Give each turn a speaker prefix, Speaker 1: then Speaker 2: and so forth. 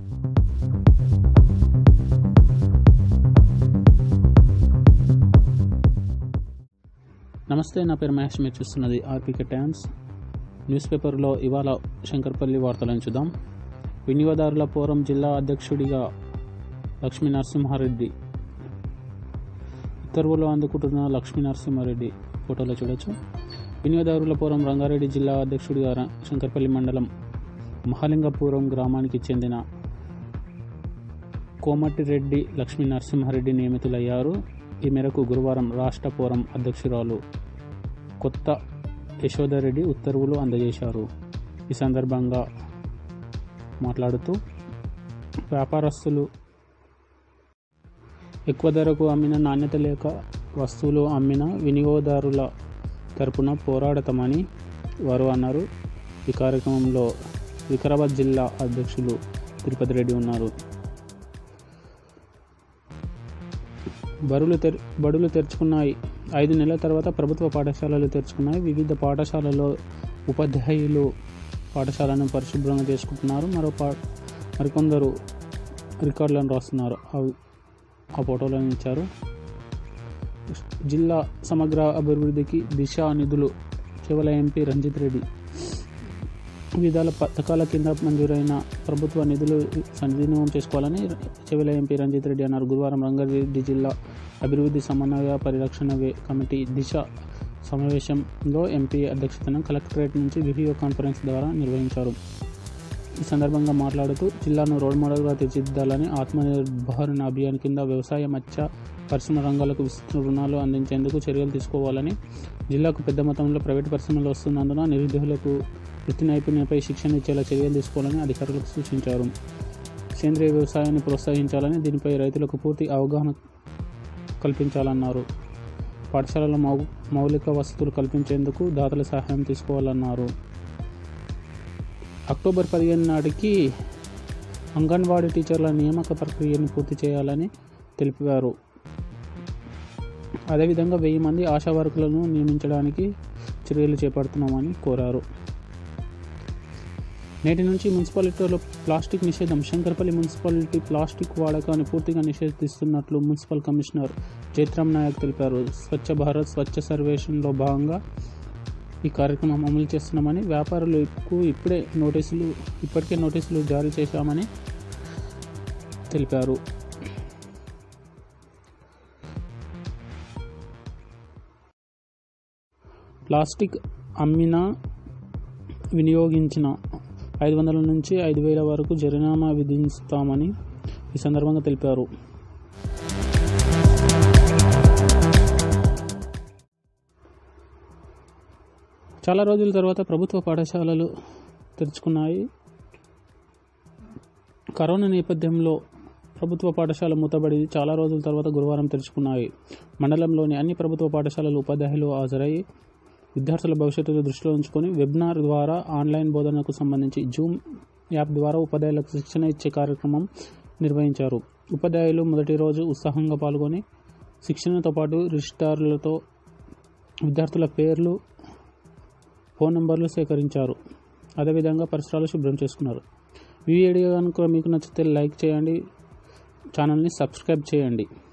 Speaker 1: నమస్తే నా పేరు మహేష్ మీరు చూస్తున్నది ఆర్పికే టైమ్స్ న్యూస్ పేపర్లో ఇవాళ శంకర్పల్లి వార్తలను చూద్దాం వినియోగదారుల ఫోరం జిల్లా అధ్యక్షుడిగా లక్ష్మీ నరసింహారెడ్డి ఉత్తర్వులు అందుకుంటున్న లక్ష్మీ నరసింహారెడ్డి ఫోటోలో చూడొచ్చు వినియోగదారుల ఫోరం రంగారెడ్డి జిల్లా అధ్యక్షుడిగా ర- శంకర్పల్లి మండలం మహాలింగపురం గ్రామానికి చెందిన కోమటిరెడ్డి లక్ష్మీ నరసింహారెడ్డి నియమితులయ్యారు ఈ మేరకు గురువారం రాష్ట్ర ఫోరం అధ్యక్షురాలు కొత్త యశోదారెడ్డి ఉత్తర్వులు అందజేశారు ఈ సందర్భంగా మాట్లాడుతూ వ్యాపారస్తులు ఎక్కువ ధరకు అమ్మిన నాణ్యత లేక వస్తువులు అమ్మిన వినియోగదారుల తరపున పోరాడతామని వారు అన్నారు ఈ కార్యక్రమంలో వికారాబాద్ జిల్లా అధ్యక్షులు తిరుపతి రెడ్డి ఉన్నారు బరులు తెర్ బడులు తెరుచుకున్నాయి ఐదు నెలల తర్వాత ప్రభుత్వ పాఠశాలలు తెరుచుకున్నాయి వివిధ పాఠశాలలో ఉపాధ్యాయులు పాఠశాలను పరిశుభ్రంగా చేసుకుంటున్నారు మరో పా మరికొందరు రికార్డులను రాస్తున్నారు అవి ఆ ఫోటోలను ఇచ్చారు జిల్లా సమగ్ర అభివృద్ధికి దిశ నిధులు కేవల ఎంపీ రంజిత్ రెడ్డి వివిధాల పథకాల కింద మంజూరైన ప్రభుత్వ నిధులు సద్వినియోగం చేసుకోవాలని చెవిల ఎంపీ రంజిత్ రెడ్డి అన్నారు గురువారం రంగారెడ్డి జిల్లా అభివృద్ధి సమన్వయ పరిరక్షణ వే- కమిటీ దిశ సమావేశంలో ఎంపీ అధ్యక్షతన కలెక్టరేట్ నుంచి వీడియో కాన్ఫరెన్స్ ద్వారా నిర్వహించారు ఈ సందర్భంగా మాట్లాడుతూ జిల్లాను రోడ్ మోడల్గా తీర్చిదిద్దాలని ఆత్మనిర్భర్ అభియాన్ కింద వ్యవసాయ మత్స్య పరిశ్రమ రంగాలకు విస్తృత రుణాలు అందించేందుకు చర్యలు తీసుకోవాలని జిల్లాకు పెద్ద మొత్తంలో ప్రైవేటు పరిశ్రమలు వస్తున్నందున నిరుద్యోగులకు వృత్తి నైపుణ్యంపై శిక్షణ ఇచ్చేలా చర్యలు తీసుకోవాలని అధికారులకు సూచించారు సేంద్రీయ వ్యవసాయాన్ని ప్రోత్సహించాలని దీనిపై రైతులకు పూర్తి అవగాహన కల్పించాలన్నారు పాఠశాలలో మౌ మౌలిక వసతులు కల్పించేందుకు దాతల సహాయం తీసుకోవాలన్నారు అక్టోబర్ పదిహేను నాటికి అంగన్వాడీ టీచర్ల నియామక ప్రక్రియను పూర్తి చేయాలని తెలిపారు అదేవిధంగా వెయ్యి మంది ఆశా వర్కులను నియమించడానికి చర్యలు చేపడుతున్నామని కోరారు నేటి నుంచి మున్సిపాలిటీలో ప్లాస్టిక్ నిషేధం శంకర్పల్లి మున్సిపాలిటీ ప్లాస్టిక్ వాడకాన్ని పూర్తిగా నిషేధిస్తున్నట్లు మున్సిపల్ కమిషనర్ జైత్రామ్ నాయక్ తెలిపారు స్వచ్ఛ భారత్ స్వచ్ఛ సర్వేషన్లో భాగంగా ఈ కార్యక్రమం అమలు చేస్తున్నామని వ్యాపారులకు ఇప్పుడే నోటీసులు ఇప్పటికే నోటీసులు జారీ చేశామని తెలిపారు ప్లాస్టిక్ అమ్మిన వినియోగించిన ఐదు వందల నుంచి ఐదు వేల వరకు జరిమానా విధిస్తామని ఈ సందర్భంగా తెలిపారు చాలా రోజుల తర్వాత ప్రభుత్వ పాఠశాలలు తెరుచుకున్నాయి కరోనా నేపథ్యంలో ప్రభుత్వ పాఠశాల మూతబడి చాలా రోజుల తర్వాత గురువారం తెరుచుకున్నాయి మండలంలోని అన్ని ప్రభుత్వ పాఠశాలలు ఉపాధ్యాయులు హాజరై విద్యార్థుల భవిష్యత్తును దృష్టిలో ఉంచుకొని వెబినార్ ద్వారా ఆన్లైన్ బోధనకు సంబంధించి జూమ్ యాప్ ద్వారా ఉపాధ్యాయులకు శిక్షణ ఇచ్చే కార్యక్రమం నిర్వహించారు ఉపాధ్యాయులు మొదటి రోజు ఉత్సాహంగా పాల్గొని శిక్షణతో పాటు రిజిస్టార్లతో విద్యార్థుల పేర్లు ఫోన్ నెంబర్లు సేకరించారు అదేవిధంగా పరిసరాలు శుభ్రం చేసుకున్నారు ఈ వీడియో కనుక మీకు నచ్చితే లైక్ చేయండి ఛానల్ని సబ్స్క్రైబ్ చేయండి